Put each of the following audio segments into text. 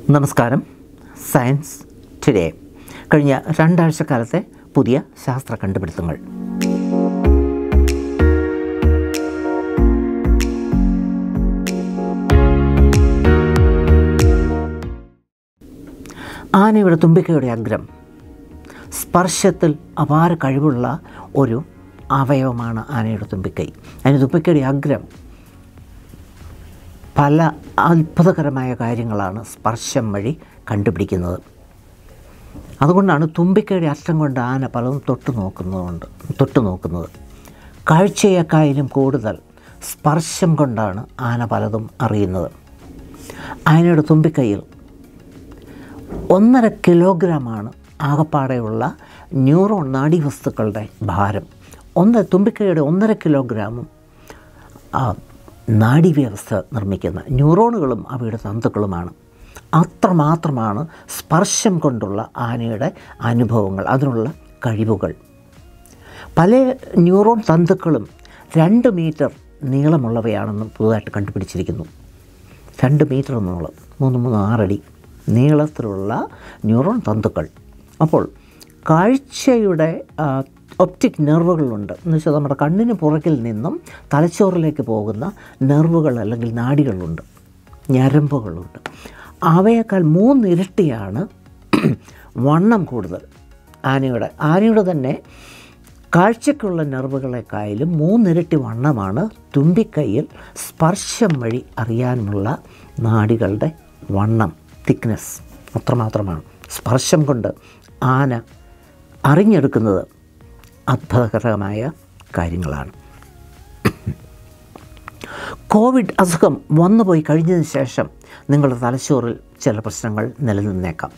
നമസ്കാരം science today കഴിഞ്ഞ രണ്ടാഴ്ചക്കാലത്തെ പുതിയ ശാസ്ത്ര കണ്ടുപിടുത്തങ്ങൾ ആനയുടെ തുമ്പിക്കയുടെ അഗ്രം സ്പർശത്തിൽ അപാര കഴിവുള്ള ഒരു അവയവമാണ് ആനയുടെ തുമ്പിക്കൈ അതിന് തുമ്പിക്കയുടെ അഗ്രം പല അത്ഭുതകരമായ കാര്യങ്ങളാണ് സ്പർശം വഴി കണ്ടുപിടിക്കുന്നത് അതുകൊണ്ടാണ് തുമ്പിക്കയുടെ അറ്റം കൊണ്ട് ആന പലതും തൊട്ട് നോക്കുന്നതുകൊണ്ട് തൊട്ട് നോക്കുന്നത് കാഴ്ചയേക്കായാലും കൂടുതൽ സ്പർശം കൊണ്ടാണ് ആന പലതും അറിയുന്നത് ആനയുടെ തുമ്പിക്കൈയിൽ ഒന്നര കിലോഗ്രാമാണ് ആകപ്പാടെയുള്ള ന്യൂറോൺ നാഡീവസ്തുക്കളുടെ ഭാരം ഒന്ന് തുമ്പിക്കൈയുടെ ഒന്നര കിലോഗ്രാമും ആ, നാഡീവ്യവസ്ഥ നിർമ്മിക്കുന്ന ന്യൂറോണുകളും അവയുടെ തന്തുക്കളുമാണ് അത്രമാത്രമാണ് സ്പർശം കൊണ്ടുള്ള ആനയുടെ അനുഭവങ്ങൾ അതിനുള്ള കഴിവുകൾ പല ന്യൂറോൺ തന്തുക്കളും രണ്ട് മീറ്റർ നീളമുള്ളവയാണെന്നും പുതുതായിട്ട് കണ്ടുപിടിച്ചിരിക്കുന്നു രണ്ട് മീറ്റർ നീളം മൂന്ന് മൂന്ന് ആറടി നീളത്തിലുള്ള ന്യൂറോൺ തന്തുക്കൾ അപ്പോൾ കാഴ്ചയുടെ ഒപ്റ്റിക് നെർവുകളുണ്ട് എന്ന് വെച്ചാൽ നമ്മുടെ കണ്ണിന് പുറകിൽ നിന്നും തലച്ചോറിലേക്ക് പോകുന്ന നെർവുകൾ അല്ലെങ്കിൽ നാഡികളുണ്ട് ഞരമ്പുകളുണ്ട് അവയേക്കാൾ മൂന്നിരട്ടിയാണ് വണ്ണം കൂടുതൽ ആനയുടെ ആനയുടെ തന്നെ കാഴ്ചയ്ക്കുള്ള നെർവുകളെക്കായാലും മൂന്നിരട്ടി വണ്ണമാണ് തുമ്പിക്കൈയിൽ സ്പർശം വഴി അറിയാനുമുള്ള നാഡികളുടെ വണ്ണം തിക്നെസ് അത്രമാത്രമാണ് സ്പർശം കൊണ്ട് ആന അറിഞ്ഞെടുക്കുന്നത് അത്ഭുതകരമായ കാര്യങ്ങളാണ് കോവിഡ് അസുഖം വന്നുപോയി കഴിഞ്ഞതിന് ശേഷം നിങ്ങളുടെ തലച്ചോറിൽ ചില പ്രശ്നങ്ങൾ നിലനിന്നേക്കാം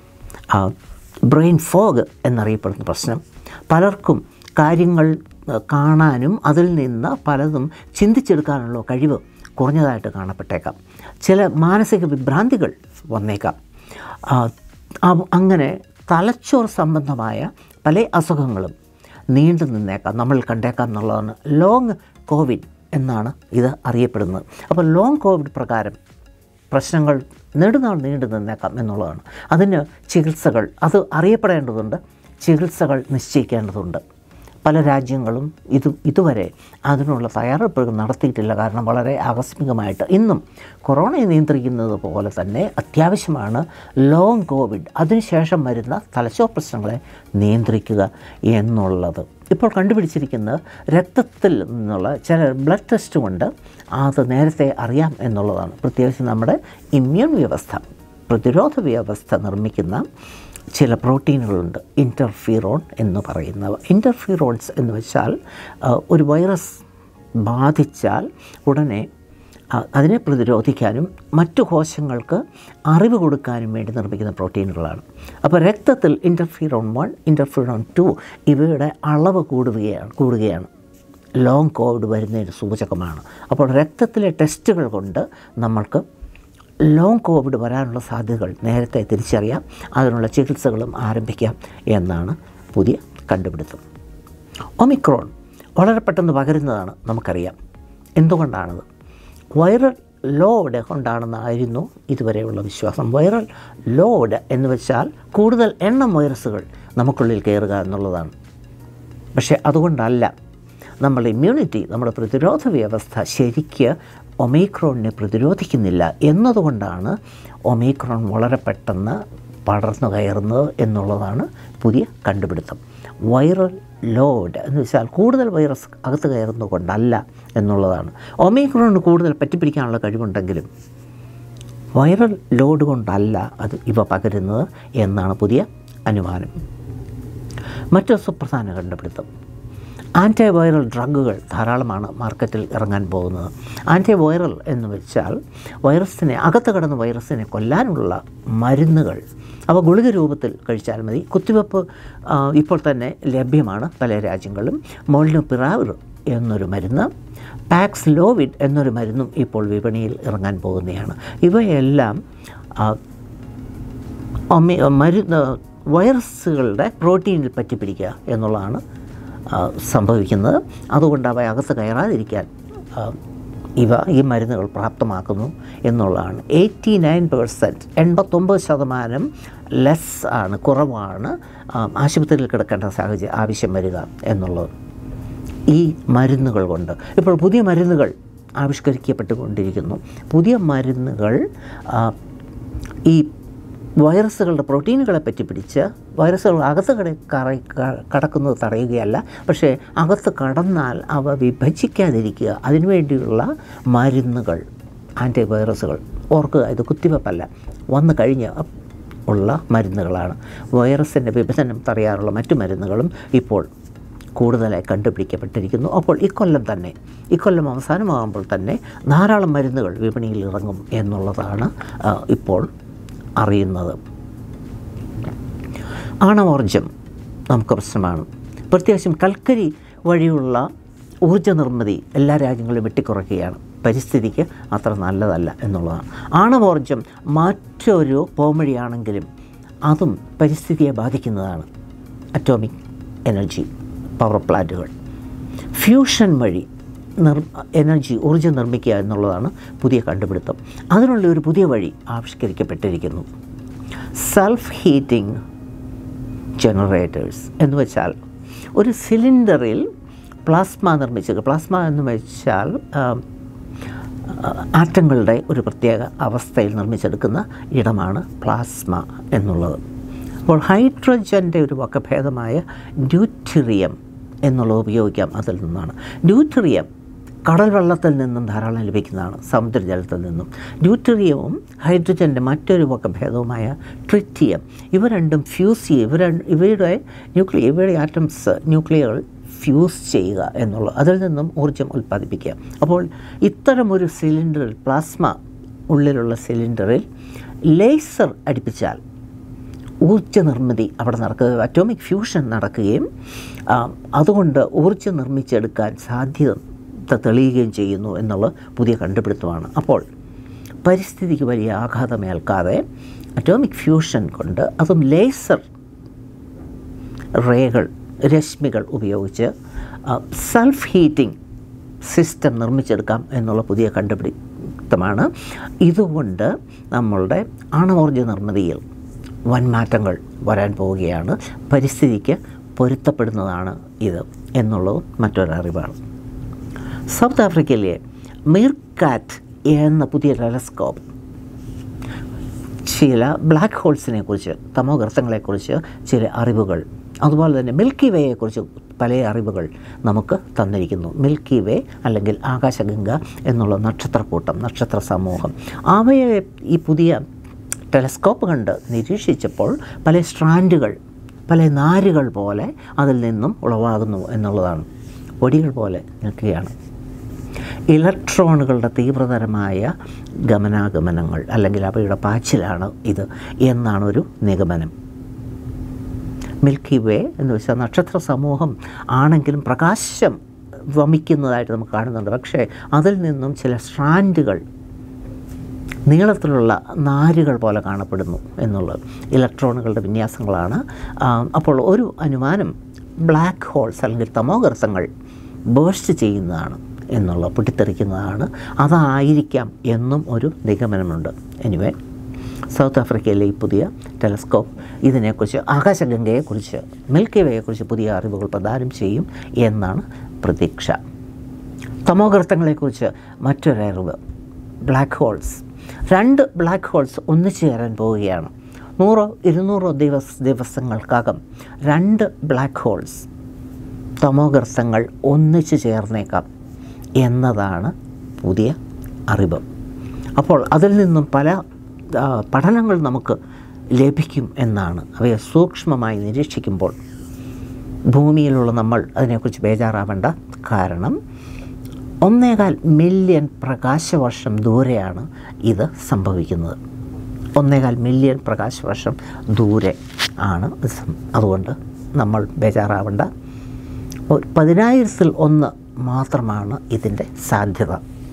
ആ, ബ്രെയിൻ ഫോഗ് എന്നറിയപ്പെടുന്ന പ്രശ്നം പലർക്കും കാര്യങ്ങൾ ആ, കാണാനും അതിൽ നിന്ന് പലതും ചിന്തിച്ചെടുക്കാനുള്ള കഴിവ് കുറഞ്ഞതായിട്ട് കാണപ്പെട്ടേക്കാം ചില മാനസിക വിഭ്രാന്തികൾ വന്നേക്കാം ആ, അവ- അങ്ങനെ തലച്ചോർ സംബന്ധമായ പല അസുഖങ്ങളും നീണ്ടു നിന്നേക്കാം നമ്മൾ കണ്ടേക്കാം എന്നുള്ളതാണ് ലോങ് കോവിഡ് എന്നാണ് ഇത് അറിയപ്പെടുന്നത് അപ്പോൾ ലോങ് കോവിഡ് പ്രകാരം പ്രശ്നങ്ങൾ നെടുനാൾ നീണ്ടു നിന്നേക്കാം എന്നുള്ളതാണ് അതിന് ചികിത്സകൾ അത് അറിയപ്പെടേണ്ടതുണ്ട് ചികിത്സകൾ നിശ്ചയിക്കേണ്ടതുണ്ട് പല രാജ്യങ്ങളും ഇത് ഇതുവരെ അതിനുള്ള തയ്യാറെടുപ്പുകൾ നടത്തിയിട്ടില്ല കാരണം വളരെ ആകസ്മികമായിട്ട് ഇന്നും കൊറോണയെ നിയന്ത്രിക്കുന്നത് പോലെ തന്നെ അത്യാവശ്യമാണ് ലോങ് കോവിഡ് അതിനുശേഷം വരുന്ന തലച്ചോർ പ്രശ്നങ്ങളെ നിയന്ത്രിക്കുക എന്നുള്ളത് ഇപ്പോൾ കണ്ടുപിടിച്ചിരിക്കുന്നത് രക്തത്തിൽ നിന്നുള്ള ചില ബ്ലഡ് ടെസ്റ്റ് കൊണ്ട് അത് നേരത്തെ അറിയാം എന്നുള്ളതാണ് പ്രത്യേകിച്ച് നമ്മുടെ ഇമ്മ്യൂൺ വ്യവസ്ഥ പ്രതിരോധ വ്യവസ്ഥ നിർമ്മിക്കുന്ന ചില പ്രോട്ടീനുകളുണ്ട് ഇൻ്റർഫീറോൺ എന്ന് പറയുന്നവ ഇൻ്റർഫീറോൺസ് എന്ന് വെച്ചാൽ ആ, ഒരു വൈറസ് ബാധിച്ചാൽ ഉടനെ ആ, അതിനെ പ്രതിരോധിക്കാനും മറ്റു കോശങ്ങൾക്ക് അറിവ് കൊടുക്കാനും വേണ്ടി നിർമ്മിക്കുന്ന പ്രോട്ടീനുകളാണ് അപ്പോൾ രക്തത്തിൽ ഇൻ്റർഫീറോൺ വൺ ഇൻ്റർഫീറോൺ ടു ഇവയുടെ അളവ് കൂടുകയാണ് കൂടുകയാണ് ലോങ് കോവിഡ് വരുന്നതിന് സൂചകമാണ് അപ്പോൾ രക്തത്തിലെ ടെസ്റ്റുകൾ കൊണ്ട് നമ്മൾക്ക് ലോങ് കോവിഡ് വരാനുള്ള സാധ്യതകൾ നേരത്തെ തിരിച്ചറിയാം അതിനുള്ള ചികിത്സകളും ആരംഭിക്കാം എന്നാണ് പുതിയ കണ്ടുപിടുത്തം ഒമിക്രോൺ വളരെ പെട്ടെന്ന് പകരുന്നതാണ് നമുക്കറിയാം എന്തുകൊണ്ടാണത് വൈറൽ ലോഡ് കൊണ്ടാണെന്നായിരുന്നു ഇതുവരെയുള്ള വിശ്വാസം വൈറൽ ലോഡ് എന്ന് വെച്ചാൽ കൂടുതൽ എണ്ണം വൈറസുകൾ നമുക്കുള്ളിൽ കയറുക എന്നുള്ളതാണ് പക്ഷേ അതുകൊണ്ടല്ല നമ്മുടെ ഇമ്മ്യൂണിറ്റി നമ്മുടെ പ്രതിരോധ വ്യവസ്ഥ ശരിക്ക് ഒമൈക്രോണിനെ പ്രതിരോധിക്കുന്നില്ല എന്നതുകൊണ്ടാണ് ഒമൈക്രോൺ വളരെ പെട്ടെന്ന് പടർന്നു കയറുന്നത് എന്നുള്ളതാണ് പുതിയ കണ്ടുപിടുത്തം വൈറൽ ലോഡ് എന്ന് വെച്ചാൽ കൂടുതൽ വൈറസ് അകത്ത് കയറുന്നത് കൊണ്ടല്ല എന്നുള്ളതാണ് ഒമൈക്രോണിന് കൂടുതൽ പറ്റിപ്പിടിക്കാനുള്ള കഴിവുണ്ടെങ്കിലും വൈറൽ ലോഡ് കൊണ്ടല്ല അത് ഇവ പകരുന്നത് എന്നാണ് പുതിയ അനുമാനം മറ്റൊരു സുപ്രധാന കണ്ടുപിടുത്തം ആൻറ്റിവൈറൽ ഡ്രഗുകൾ ധാരാളമാണ് മാർക്കറ്റിൽ ഇറങ്ങാൻ പോകുന്നത് ആൻറ്റിവൈറൽ എന്ന് വെച്ചാൽ വൈറസിനെ അകത്ത് കിടന്ന വൈറസിനെ കൊല്ലാനുള്ള മരുന്നുകൾ അവ ഗുളിക രൂപത്തിൽ കഴിച്ചാൽ മതി കുത്തിവെപ്പ് ആ, ഇപ്പോൾ തന്നെ ലഭ്യമാണ് പല രാജ്യങ്ങളിലും മോൾനുപിറാവിർ എന്നൊരു മരുന്ന് പാക്സ് ലോവിഡ് എന്നൊരു മരുന്നും ഇപ്പോൾ വിപണിയിൽ ഇറങ്ങാൻ പോകുന്നതാണ് ഇവയെല്ലാം ആ, ഒമി മരുന്ന് വൈറസുകളുടെ പ്രോട്ടീനിൽ പറ്റിപ്പിടിക്കുക എന്നുള്ളതാണ് ആ, സംഭവിക്കുന്നത് അതുകൊണ്ട് അവ അകത്ത് കയറാതിരിക്കാൻ ആ, ഇവ ഈ മരുന്നുകൾ പ്രാപ്തമാക്കുന്നു എന്നുള്ളതാണ് എയ്റ്റി നയൻ പേഴ്സൻറ്റ് എൺപത്തൊമ്പത് ശതമാനം ലെസ് ആണ് കുറവാണ് ആ, ആശുപത്രിയിൽ കിടക്കേണ്ട സാഹചര്യം ആവശ്യം വരിക എന്നുള്ളത് ഈ മരുന്നുകൾ കൊണ്ട് ഇപ്പോൾ പുതിയ മരുന്നുകൾ ആവിഷ്കരിക്കപ്പെട്ടുകൊണ്ടിരിക്കുന്നു പുതിയ മരുന്നുകൾ ആ, ഈ വൈറസുകളുടെ പ്രോട്ടീനുകളെ പറ്റി പിടിച്ച് വൈറസുകൾ അകത്ത് കട കറ- ക- കടക്കുന്നത് തടയുകയല്ല പക്ഷേ അകത്ത് കടന്നാൽ അവ വിഭജിക്കാതിരിക്കുക അതിനുവേണ്ടിയുള്ള മരുന്നുകൾ ആൻറ്റിവൈറസുകൾ ഓർക്കുക ഇത് കുത്തിവെപ്പല്ല വന്നു കഴിഞ്ഞ് ഉള്ള മരുന്നുകളാണ് വൈറസിൻ്റെ വിഭജനം തടയാറുള്ള മറ്റു മരുന്നുകളും ഇപ്പോൾ കൂടുതലായി കണ്ടുപിടിക്കപ്പെട്ടിരിക്കുന്നു അപ്പോൾ ഇക്കൊല്ലം തന്നെ ഇക്കൊല്ലം അവസാനമാകുമ്പോൾ തന്നെ ധാരാളം മരുന്നുകൾ വിപണിയിൽ ഇറങ്ങും എന്നുള്ളതാണ് ആ, ഇപ്പോൾ അറിയുന്നത് ആണവോർജം നമുക്ക് പ്രശ്നമാണ് പ്രത്യേകിച്ചും കൽക്കരി വഴിയുള്ള ഊർജ്ജ നിർമ്മിതി എല്ലാ രാജ്യങ്ങളും വെട്ടിക്കുറയ്ക്കുകയാണ് പരിസ്ഥിതിക്ക് അത്ര നല്ലതല്ല എന്നുള്ളതാണ് ആണവോർജം മറ്റൊരു പോംവഴിയാണെങ്കിലും അതും പരിസ്ഥിതിയെ ബാധിക്കുന്നതാണ് അറ്റോമിക് എനർജി പവർ പ്ലാന്റുകൾ ഫ്യൂഷൻ വഴി നിർ എനർജി ഊർജ്ജം നിർമ്മിക്കുക എന്നുള്ളതാണ് പുതിയ കണ്ടുപിടുത്തം അതിനുള്ള ഒരു പുതിയ വഴി ആവിഷ്കരിക്കപ്പെട്ടിരിക്കുന്നു സെൽഫ് ഹീറ്റിംഗ് ജനറേറ്റേഴ്സ് എന്ന് വെച്ചാൽ ഒരു സിലിണ്ടറിൽ പ്ലാസ്മ നിർമ്മിച്ചത് പ്ലാസ്മ എന്ന് വെച്ചാൽ ആം, ആ, ആറ്റങ്ങളുടെ ഒരു പ്രത്യേക അവസ്ഥയിൽ നിർമ്മിച്ചെടുക്കുന്ന ഇടമാണ് പ്ലാസ്മ എന്നുള്ളത് അപ്പോൾ ഹൈഡ്രജൻ്റെ ഒരു വകഭേദമായ ഡ്യൂറ്റീറിയം എന്നുള്ളത് ഉപയോഗിക്കാം അതിൽ നിന്നാണ് ഡ്യൂറ്റീറിയം കടൽ വെള്ളത്തിൽ നിന്നും ധാരാളം ലഭിക്കുന്നതാണ് സമുദ്രജലത്തിൽ നിന്നും ഡ്യൂറ്റീറിയവും ഹൈഡ്രജൻ്റെ മറ്റൊരു വകഭേദവുമായ ട്രിറ്റിയം ഇവ രണ്ടും ഫ്യൂസ് ചെയ്യുക ഇവ രണ്ട് ഇവയുടെ ന്യൂക്ലിയ ഇവയുടെ ആറ്റംസ് ന്യൂക്ലിയകൾ ഫ്യൂസ് ചെയ്യുക എന്നുള്ളത് അതിൽ നിന്നും ഊർജ്ജം ഉൽപ്പാദിപ്പിക്കുക അപ്പോൾ ഇത്തരമൊരു സിലിണ്ടറിൽ പ്ലാസ്മ ഉള്ളിലുള്ള സിലിണ്ടറിൽ ലേസർ അടുപ്പിച്ചാൽ ഊർജ്ജ നിർമ്മിതി അവിടെ നടക്കുക അറ്റോമിക് ഫ്യൂഷൻ നടക്കുകയും ആ, അതുകൊണ്ട് ഊർജ്ജം നിർമ്മിച്ചെടുക്കാൻ സാധ്യത തെളിയുകയും ചെയ്യുന്നു എന്നുള്ള പുതിയ കണ്ടുപിടുത്തമാണ് അപ്പോൾ പരിസ്ഥിതിക്ക് വലിയ ആഘാതമേൽക്കാതെ അറ്റോമിക് ഫ്യൂഷൻ കൊണ്ട് അതും ലേസർ റേകൾ രശ്മികൾ ഉപയോഗിച്ച് സെൽഫ് ഹീറ്റിംഗ് സിസ്റ്റം നിർമ്മിച്ചെടുക്കാം എന്നുള്ള പുതിയ കണ്ടുപിടുത്തമാണ് ഇതുകൊണ്ട് നമ്മളുടെ ആണവോർജ്ജ നിർമ്മിതിയിൽ വൻ മാറ്റങ്ങൾ വരാൻ പോവുകയാണ് പരിസ്ഥിതിക്ക് പൊരുത്തപ്പെടുന്നതാണ് ഇത് എന്നുള്ളത് മറ്റൊരറിവാണ് സൗത്ത് ആഫ്രിക്കയിലെ മീർക്കാറ്റ് എന്ന പുതിയ ടെലസ്കോപ്പ് ചില ബ്ലാക്ക് ഹോൾസിനെ കുറിച്ച് തമോഗർത്തങ്ങളെക്കുറിച്ച് ചില അറിവുകൾ അതുപോലെ തന്നെ മിൽക്കി വേയെക്കുറിച്ച് പല അറിവുകൾ നമുക്ക് തന്നിരിക്കുന്നു മിൽക്കി വേ അല്ലെങ്കിൽ ആകാശഗംഗ എന്നുള്ള നക്ഷത്രക്കൂട്ടം നക്ഷത്ര സമൂഹം അവയെ ഈ പുതിയ ടെലസ്കോപ്പ് കണ്ട് നിരീക്ഷിച്ചപ്പോൾ പല സ്ട്രാൻഡുകൾ പല നാരുകൾ പോലെ അതിൽ നിന്നും ഉളവാകുന്നു എന്നുള്ളതാണ് പൊടികൾ പോലെ നിൽക്കുകയാണ് ഇലക്ട്രോണുകളുടെ തീവ്രതരമായ ഗമനാഗമനങ്ങൾ അല്ലെങ്കിൽ അവയുടെ പാച്ചിലാണ് ഇത് എന്നാണ് ഒരു നിഗമനം മിൽക്കി വേ എന്ന് വെച്ചാൽ നക്ഷത്ര സമൂഹം ആണെങ്കിലും പ്രകാശം വമിക്കുന്നതായിട്ട് നമുക്ക് കാണുന്നുണ്ട് പക്ഷേ അതിൽ നിന്നും ചില സ്ട്രാൻഡുകൾ നീളത്തിലുള്ള നാരുകൾ പോലെ കാണപ്പെടുന്നു എന്നുള്ളത് ഇലക്ട്രോണുകളുടെ വിന്യാസങ്ങളാണ് ആ, അപ്പോൾ ഒരു അനുമാനം ബ്ലാക്ക് ഹോൾസ് അല്ലെങ്കിൽ തമോഗർത്തങ്ങൾ ബേഴ്സ്റ്റ് ചെയ്യുന്നതാണ് എന്നുള്ള പൊട്ടിത്തെറിക്കുന്നതാണ് അതായിരിക്കാം എന്നും ഒരു നിഗമനമുണ്ട് എനിവേ സൗത്ത് ആഫ്രിക്കയിലെ ഈ പുതിയ ടെലസ്കോപ്പ് ഇതിനെക്കുറിച്ച് ആകാശഗംഗയെക്കുറിച്ച് മിൽക്കി വേയെക്കുറിച്ച് പുതിയ അറിവുകൾ പ്രദാനം ചെയ്യും എന്നാണ് പ്രതീക്ഷ തമോഗർത്തങ്ങളെക്കുറിച്ച് മറ്റൊരറിവ് ബ്ലാക്ക് ഹോൾസ് രണ്ട് ബ്ലാക്ക് ഹോൾസ് ഒന്നിച്ചു ചേരാൻ പോവുകയാണ് നൂറോ ഇരുന്നൂറോ ദിവസ ദിവസങ്ങൾക്കകം രണ്ട് ബ്ലാക്ക് ഹോൾസ് തമോഗർത്തങ്ങൾ ഒന്നിച്ചു ചേർന്നേക്കാം എന്നതാണ് പുതിയ അറിവ് അപ്പോൾ അതിൽ നിന്നും പല ആ, പഠനങ്ങൾ നമുക്ക് ലഭിക്കും എന്നാണ് അവയെ സൂക്ഷ്മമായി നിരീക്ഷിക്കുമ്പോൾ ഭൂമിയിലുള്ള നമ്മൾ അതിനെക്കുറിച്ച് ബേജാറാവേണ്ട കാരണം ഒന്നേകാൽ മില്യൺ പ്രകാശവർഷം ദൂരെയാണ് ഇത് സംഭവിക്കുന്നത് ഒന്നേകാൽ മില്യൺ പ്രകാശവർഷം ദൂരെ ആണ് ഇത് സം- അതുകൊണ്ട് നമ്മൾ ബേജാറാവേണ്ട ഒരു പതിനായിരത്തിൽ ഒന്ന് മാത്രമാണ് ഇതിൻ്റെ സാധ്യത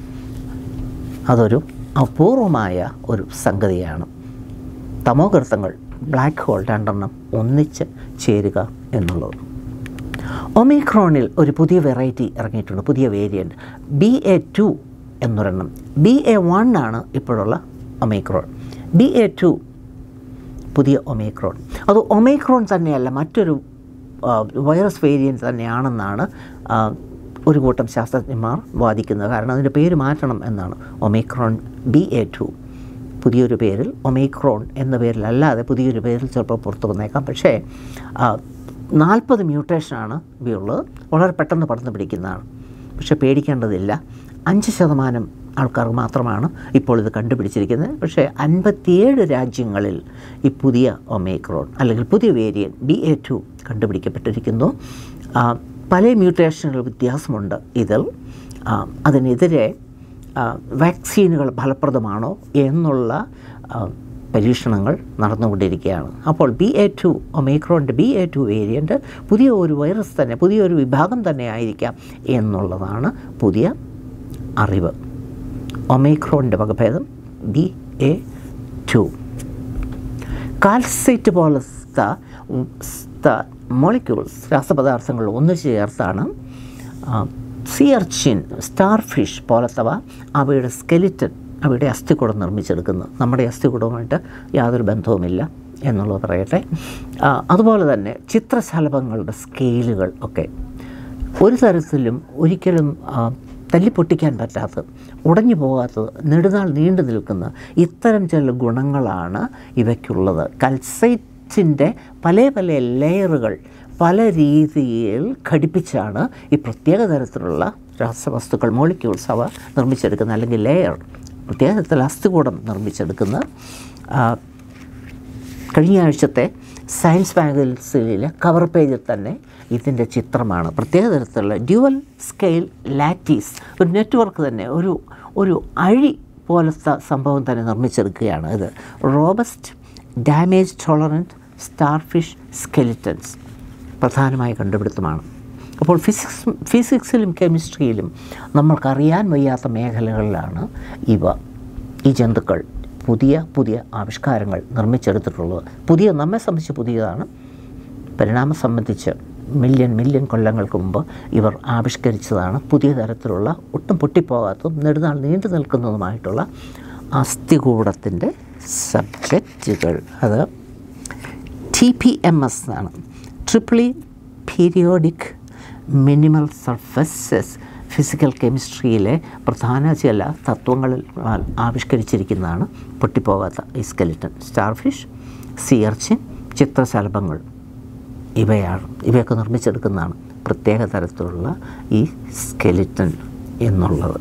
അതൊരു അപൂർവമായ ഒരു സംഗതിയാണ് തമോഗർത്തങ്ങൾ ബ്ലാക്ക് ഹോൾ രണ്ടെണ്ണം ഒന്നിച്ച് ചേരുക എന്നുള്ളത് ഒമിക്രോണിൽ ഒരു പുതിയ വെറൈറ്റി ഇറങ്ങിയിട്ടുണ്ട് പുതിയ വേരിയൻറ്റ് ബി എ ടു എന്നൊരെണ്ണം ബി എ വൺ ആണ് ഇപ്പോഴുള്ള ഒമൈക്രോൺ ബി എ ടു പുതിയ ഒമൈക്രോൺ അത് ഒമൈക്രോൺ തന്നെയല്ല മറ്റൊരു ആ, വൈറസ് വേരിയൻറ്റ് തന്നെയാണെന്നാണ് ആ, ഒരു കൂട്ടം ശാസ്ത്രജ്ഞന്മാർ വാദിക്കുന്നത് കാരണം അതിൻ്റെ പേര് മാറ്റണം എന്നാണ് ഒമൈക്രോൺ ബി എ ടു പുതിയൊരു പേരിൽ ഒമൈക്രോൺ എന്ന പേരിലല്ലാതെ പുതിയൊരു പേരിൽ ചിലപ്പോൾ പുറത്തു വന്നേക്കാം പക്ഷേ നാൽപ്പത് മ്യൂട്ടേഷനാണ് ഇവയുള്ളത് വളരെ പെട്ടെന്ന് പടർന്നു പിടിക്കുന്നതാണ് പക്ഷേ പേടിക്കേണ്ടതില്ല അഞ്ച് ശതമാനം ആൾക്കാർ മാത്രമാണ് ഇപ്പോൾ ഇത് കണ്ടുപിടിച്ചിരിക്കുന്നത് പക്ഷേ അൻപത്തിയേഴ് രാജ്യങ്ങളിൽ ഈ പുതിയ ഒമേക്രോൺ അല്ലെങ്കിൽ പുതിയ വേരിയൻ ബി എ ടു കണ്ടുപിടിക്കപ്പെട്ടിരിക്കുന്നു ആ, പല മ്യൂട്ടേഷനുകൾ വ്യത്യാസമുണ്ട് ഇതിൽ ആ, അതിനെതിരെ ആ, വാക്സിനുകൾ ഫലപ്രദമാണോ എന്നുള്ള ആ, പരീക്ഷണങ്ങൾ നടന്നുകൊണ്ടിരിക്കുകയാണ് അപ്പോൾ ബി എ ടു ഒമേക്രോണിൻ്റെ ബി എ ടു വേരിയൻ്റ് പുതിയ ഒരു വൈറസ് തന്നെ പുതിയൊരു വിഭാഗം തന്നെ ആയിരിക്കാം എന്നുള്ളതാണ് പുതിയ അറിവ് ഒമേക്രോണിൻ്റെ വകഭേദം ബി എ ടു കാൽസൈറ്റ് പോലത്തെ മോളിക്യൂൾസ് രാസപദാർത്ഥങ്ങൾ ഒന്നിച്ചു ചേർത്താണ് സിയർച്ചിൻ സ്റ്റാർ ഫിഷ് പോലത്തവ അവയുടെ സ്കെലിറ്റൻ അവയുടെ അസ്ഥികൂടം നിർമ്മിച്ചെടുക്കുന്നത് നമ്മുടെ അസ്ഥികൂടവുമായിട്ട് യാതൊരു ബന്ധവുമില്ല എന്നുള്ളത് പറയട്ടെ ആ, അതുപോലെ തന്നെ ചിത്രശലഭങ്ങളുടെ സ്കെയിലുകൾ ഒക്കെ ഒരു തരത്തിലും ഒരിക്കലും ആ, തല്ലിപ്പൊട്ടിക്കാൻ പറ്റാത്തത് ഉടഞ്ഞു പോകാത്തത് നെടുനാൾ നീണ്ടു നിൽക്കുന്ന ഇത്തരം ചില ഗുണങ്ങളാണ് ഇവയ്ക്കുള്ളത് കൽസൈറ്റിൻ്റെ പല പല ലെയറുകൾ പല രീതിയിൽ ഘടിപ്പിച്ചാണ് ഈ പ്രത്യേക തരത്തിലുള്ള രാസവസ്തുക്കൾ മോളിക്യൂൾസ് അവ നിർമ്മിച്ചെടുക്കുന്ന അല്ലെങ്കിൽ ലെയർ പ്രത്യേക തരത്തിൽ അസ്ഥികൂടം നിർമ്മിച്ചെടുക്കുന്ന ആ, കഴിഞ്ഞ ആഴ്ചത്തെ സയൻസ് മാഗസിനിലെ കവർ പേജിൽ തന്നെ ഇതിൻ്റെ ചിത്രമാണ് പ്രത്യേക തരത്തിലുള്ള ഡ്യുവൽ സ്കെയിൽ ലാറ്റീസ് ഒരു നെറ്റ്വർക്ക് തന്നെ ഒരു ഒരു അഴി പോലത്തെ സംഭവം തന്നെ നിർമ്മിച്ചെടുക്കുകയാണ് ഇത് robust damage tolerant starfish skeletons പ്രധാനമായ കണ്ടുപിടുത്തമാണ് അപ്പോൾ ഫിസിക്സ് ഫിസിക്സിലും കെമിസ്ട്രിയിലും നമ്മൾക്കറിയാൻ വയ്യാത്ത മേഖലകളിലാണ് ഇവ ഈ ജന്തുക്കൾ പുതിയ പുതിയ ആവിഷ്കാരങ്ങൾ നിർമ്മിച്ചെടുത്തിട്ടുള്ളത് പുതിയ നമ്മെ സംബന്ധിച്ച് പുതിയതാണ് പരിണാമം സംബന്ധിച്ച് മില്യൺ മില്യൺ കൊല്ലങ്ങൾക്ക് മുമ്പ് ഇവർ ആവിഷ്കരിച്ചതാണ് പുതിയ തരത്തിലുള്ള ഒട്ടും പൊട്ടിപ്പോകാത്തതും നെടുനാൾ നീണ്ടു നിൽക്കുന്നതുമായിട്ടുള്ള അസ്ഥികൂടത്തിൻ്റെ സബ്ജക്റ്റുകൾ അത് ടി പി എം എസ് ആണ് triply periodic minimal surfaces physical കെമിസ്ട്രിയിലെ പ്രധാന ചില തത്വങ്ങളിൽ ആ- ആവിഷ്കരിച്ചിരിക്കുന്നതാണ് പൊട്ടിപ്പോകാത്ത ഈ സ്കെലിറ്റൻ സ്റ്റാർഫിഷ് സിയർച്ചിൻ ചിത്രശലഭങ്ങൾ ഇവയാണ് ഇവയൊക്കെ നിർമ്മിച്ചെടുക്കുന്നതാണ് പ്രത്യേക തരത്തിലുള്ള ഈ സ്കെലിറ്റൻ എന്നുള്ളത്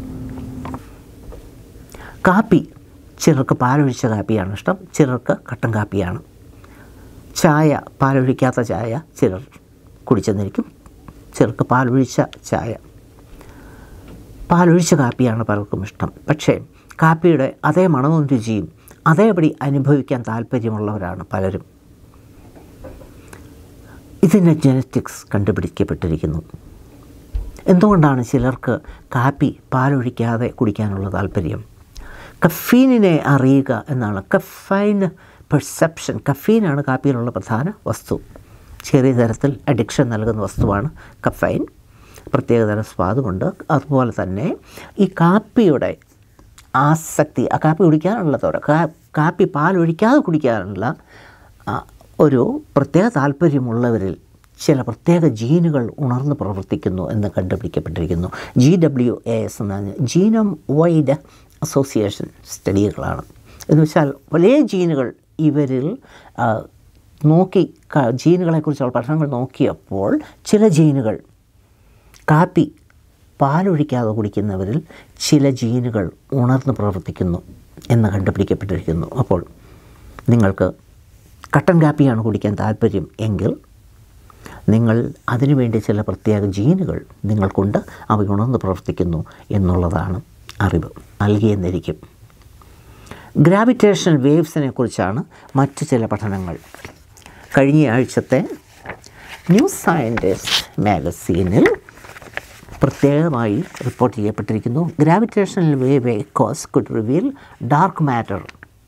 കാപ്പി ചിലർക്ക് പാലൊഴിച്ച കാപ്പിയാണ് ഇഷ്ടം ചിലർക്ക് കട്ടൻ കാപ്പിയാണ് ചായ പാലൊഴിക്കാത്ത ചായ ചിലർ കുടിച്ചെന്നിരിക്കും ചിലർക്ക് പാലൊഴിച്ച ചായ പാലൊഴിച്ച കാപ്പിയാണ് പലർക്കും ഇഷ്ടം പക്ഷേ കാപ്പിയുടെ അതേ മണവും രുചിയും അതേപടി അനുഭവിക്കാൻ താല്പര്യമുള്ളവരാണ് പലരും ഇതിൻ്റെ ജനറ്റിക്സ് കണ്ടുപിടിക്കപ്പെട്ടിരിക്കുന്നു എന്തുകൊണ്ടാണ് ചിലർക്ക് കാപ്പി പാലൊഴിക്കാതെ കുടിക്കാനുള്ള താല്പര്യം കഫീനിനെ അറിയുക എന്നാണ് കഫൈൻ പെർസെപ്ഷൻ കഫീനാണ് കാപ്പിയിലുള്ള പ്രധാന വസ്തു ചെറിയ തരത്തിൽ അഡിക്ഷൻ നൽകുന്ന വസ്തുവാണ് കഫൈൻ പ്രത്യേകതരം സ്വാദുമുണ്ട് അതുപോലെ തന്നെ ഈ കാപ്പിയുടെ ആസക്തി ആ കാപ്പി കുടിക്കാനുള്ള തോര കാ- കാപ്പി പാലൊഴിക്കാതെ കുടിക്കാനുള്ള ആ, ഒരു പ്രത്യേക താല്പര്യമുള്ളവരിൽ ചില പ്രത്യേക ജീനുകൾ ഉണർന്ന് പ്രവർത്തിക്കുന്നു എന്ന് കണ്ടുപിടിക്കപ്പെട്ടിരിക്കുന്നു ജി ഡബ്ല്യു എ എസ് എന്ന ജീനോം വൈഡ് അസോസിയേഷൻ സ്റ്റഡികളാണ് എന്ന് വെച്ചാൽ വലിയ ജീനുകൾ ഇവരിൽ ആ, നോക്കി ക- ജീനുകളെക്കുറിച്ചുള്ള പഠനങ്ങൾ നോക്കിയപ്പോൾ ചില ജീനുകൾ കാപ്പി പാലൊഴിക്കാതെ കുടിക്കുന്നവരിൽ ചില ജീനുകൾ ഉണർന്ന് പ്രവർത്തിക്കുന്നു എന്ന് കണ്ടുപിടിക്കപ്പെട്ടിരിക്കുന്നു അപ്പോൾ നിങ്ങൾക്ക് കട്ടൻ കാപ്പിയാണ് കുടിക്കാൻ താല്പര്യം എങ്കിൽ നിങ്ങൾ അതിനുവേണ്ടി ചില പ്രത്യേക ജീനുകൾ നിങ്ങൾക്കുണ്ട് അവ ഉണർന്ന് പ്രവർത്തിക്കുന്നു എന്നുള്ളതാണ് അറിവ് നൽകിയെന്നിരിക്കും ഗ്രാവിറ്റേഷണൽ വേവ്സിനെ കുറിച്ചാണ് മറ്റു ചില പഠനങ്ങൾ കഴിഞ്ഞ ആഴ്ചത്തെ ന്യൂസ് സയൻറ്റിസ്റ്റ് മാഗസീനിൽ പ്രത്യേകമായി റിപ്പോർട്ട് ചെയ്യപ്പെട്ടിരിക്കുന്നു gravitational wave cos could reveal dark matter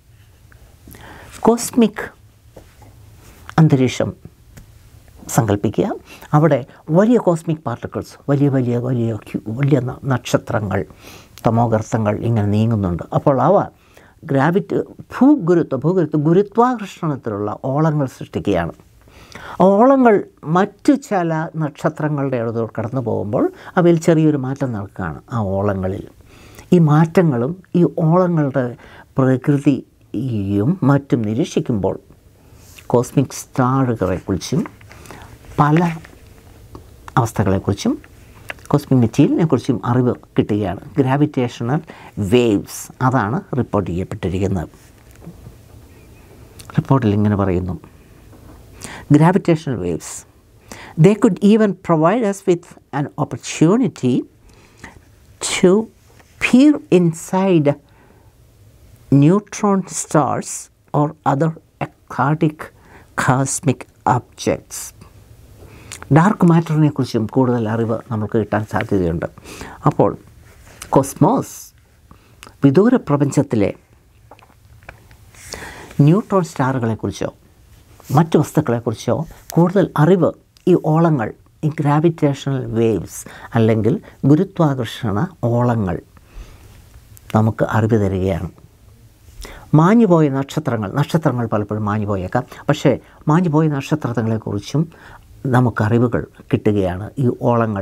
cosmic അന്തരീക്ഷം സങ്കല്പിക്കുക അവിടെ വലിയ കോസ്മിക് പാർട്ടിക്കിൾസ് വലിയ വലിയ വലിയ ഹ്യു- വലിയ ന- നക്ഷത്രങ്ങൾ തമോഗർത്തങ്ങൾ ഇങ്ങനെ നീങ്ങുന്നുണ്ട് അപ്പോൾ അവ ഗ്രാവിറ്റി ഭൂഗുരുത്വ ഭൂഗുരുത്വ ഗുരുത്വാകർഷണത്തിലുള്ള ഓളങ്ങൾ സൃഷ്ടിക്കുകയാണ് ഓളങ്ങൾ മറ്റു ചില നക്ഷത്രങ്ങളുടെ അടുത്തോട് കടന്നു പോകുമ്പോൾ അവയിൽ ചെറിയൊരു മാറ്റം നടക്കുകയാണ് ആ ഓളങ്ങളിൽ ഈ മാറ്റങ്ങളും ഈ ഓളങ്ങളുടെ പ്രകൃതിയും മറ്റും നിരീക്ഷിക്കുമ്പോൾ കോസ്മിക് സ്റ്റാറുകളെക്കുറിച്ചും പല അവസ്ഥകളെക്കുറിച്ചും കോസ്മിക് മെറ്റീരിയലിനെ കുറിച്ചും അറിവ് കിട്ടുകയാണ് ഗ്രാവിറ്റേഷണൽ വേവ്സ് അതാണ് റിപ്പോർട്ട് ചെയ്യപ്പെട്ടിരിക്കുന്നത് റിപ്പോർട്ടിൽ ഇങ്ങനെ പറയുന്നു gravitational waves they could even provide us with an opportunity to peer inside neutron stars or other aquatic cosmic objects. ഡാർക്ക് മാറ്ററിനെ കുറിച്ചും കൂടുതൽ അറിവ് നമുക്ക് കിട്ടാൻ സാധ്യതയുണ്ട് അപ്പോൾ കോസ്മോസ് വിദൂര പ്രപഞ്ചത്തിലെ ന്യൂട്രോൺ സ്റ്റാറുകളെക്കുറിച്ചോ മറ്റ് വസ്തുക്കളെക്കുറിച്ചോ കൂടുതൽ അറിവ് ഈ ഓളങ്ങൾ ഈ ഗ്രാവിറ്റേഷണൽ വേവ്സ് അല്ലെങ്കിൽ ഗുരുത്വാകർഷണ ഓളങ്ങൾ നമുക്ക് അറിവ് തരികയാണ് മാഞ്ഞുപോയ നക്ഷത്രങ്ങൾ നക്ഷത്രങ്ങൾ പലപ്പോഴും മാഞ്ഞുപോയേക്കാം പക്ഷേ മാഞ്ഞുപോയ നക്ഷത്രങ്ങളെക്കുറിച്ചും നമുക്ക് അറിവുകൾ കിട്ടുകയാണ് ഈ ഓളങ്ങൾ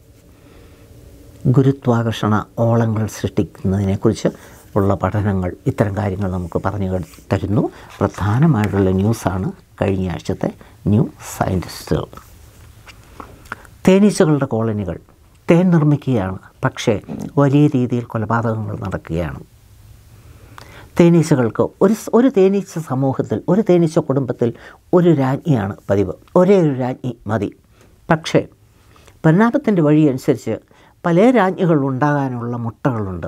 ഗുരുത്വാകർഷണ ഓളങ്ങൾ സൃഷ്ടിക്കുന്നതിനെക്കുറിച്ച് ഉള്ള പഠനങ്ങൾ ഇത്തരം കാര്യങ്ങൾ നമുക്ക് പറഞ്ഞു തരുന്നു പ്രധാനമായിട്ടുള്ള ന്യൂസാണ് കഴിഞ്ഞ ആഴ്ചത്തെ ന്യൂ സയൻറ്റിസ്റ്റുകൾ തേനീച്ചകളുടെ കോളനികൾ തേൻ നിർമ്മിക്കുകയാണ് പക്ഷേ വലിയ രീതിയിൽ കൊലപാതകങ്ങൾ നടക്കുകയാണ് തേനീച്ചകൾക്ക് ഒരു ഒരു തേനീച്ച സമൂഹത്തിൽ ഒരു തേനീച്ച കുടുംബത്തിൽ ഒരു രാജ്ഞിയാണ് പതിവ് ഒരേ ഒരു രാജ്ഞി മതി പക്ഷേ പരിണാമത്തിൻ്റെ വഴി അനുസരിച്ച് പല രാജ്ഞികൾ ഉണ്ടാകാനുള്ള മുട്ടകളുണ്ട്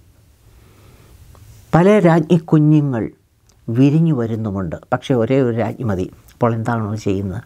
പല രാജ്ഞി കുഞ്ഞുങ്ങൾ വിരിഞ്ഞു വരുന്നുമുണ്ട് പക്ഷേ ഒരേ ഒരു രാജ്ഞി മതി അപ്പോൾ എന്താണ് ചെയ്യുന്നത്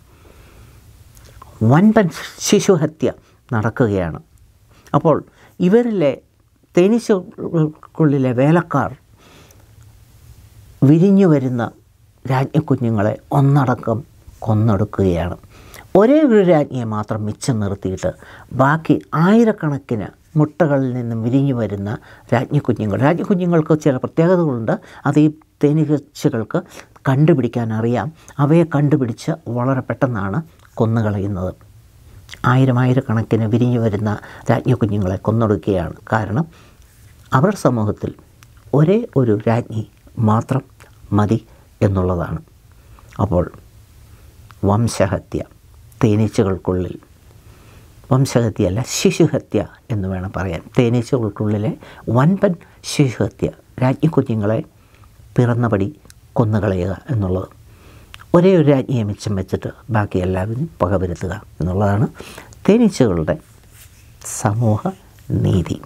വൻപൻ ശിശുഹത്യ നടക്കുകയാണ് അപ്പോൾ ഇവരിലെ തേനീച്ചക്കുള്ളിലെ വേലക്കാർ വിരിഞ്ഞു വരുന്ന രാജ്ഞിക്കുഞ്ഞുങ്ങളെ ഒന്നടക്കം കൊന്നെടുക്കുകയാണ് ഒരേ ഒരു രാജ്ഞിയെ മാത്രം മിച്ചം നിർത്തിയിട്ട് ബാക്കി ആയിരക്കണക്കിന് മുട്ടകളിൽ നിന്നും വിരിഞ്ഞു വരുന്ന രാജ്ഞിക്കുഞ്ഞുങ്ങൾ രാജ്ഞിക്കുഞ്ഞുങ്ങൾക്ക് ചില പ്രത്യേകതകളുണ്ട് അത് ഈ തേനീച്ചകൾക്ക് കണ്ടുപിടിക്കാൻ അറിയാം അവയെ കണ്ടുപിടിച്ച് വളരെ പെട്ടെന്നാണ് കൊന്നുകളയുന്നത് ആയിരം ആയിരക്കണക്കിന് വിരിഞ്ഞു വരുന്ന രാജ്ഞിക്കുഞ്ഞുങ്ങളെ കൊന്നൊടുക്കുകയാണ് കാരണം അവരുടെ സമൂഹത്തിൽ ഒരേ ഒരു രാജ്ഞി മാത്രം മതി എന്നുള്ളതാണ് അപ്പോൾ വംശഹത്യ തേനീച്ചകൾക്കുള്ളിൽ വംശഹത്യയല്ല ശിശുഹത്യ എന്ന് വേണം പറയാൻ തേനീച്ചകൾക്കുള്ളിലെ വൻപൻ ശിശുഹത്യ രാജ്ഞിക്കുഞ്ഞുങ്ങളെ പിറന്നപടി കൊന്നുകളയുക എന്നുള്ളത് ഒരേ ഒരു രാജ്ഞിയെ മിച്ചം വെച്ചിട്ട് ബാക്കി എല്ലാവരും പകവരുത്തുക എന്നുള്ളതാണ് തേനീച്ചകളുടെ സമൂഹ നീതി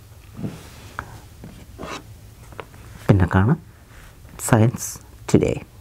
പിന്നെ കാണാം സയൻസ് ടുഡേ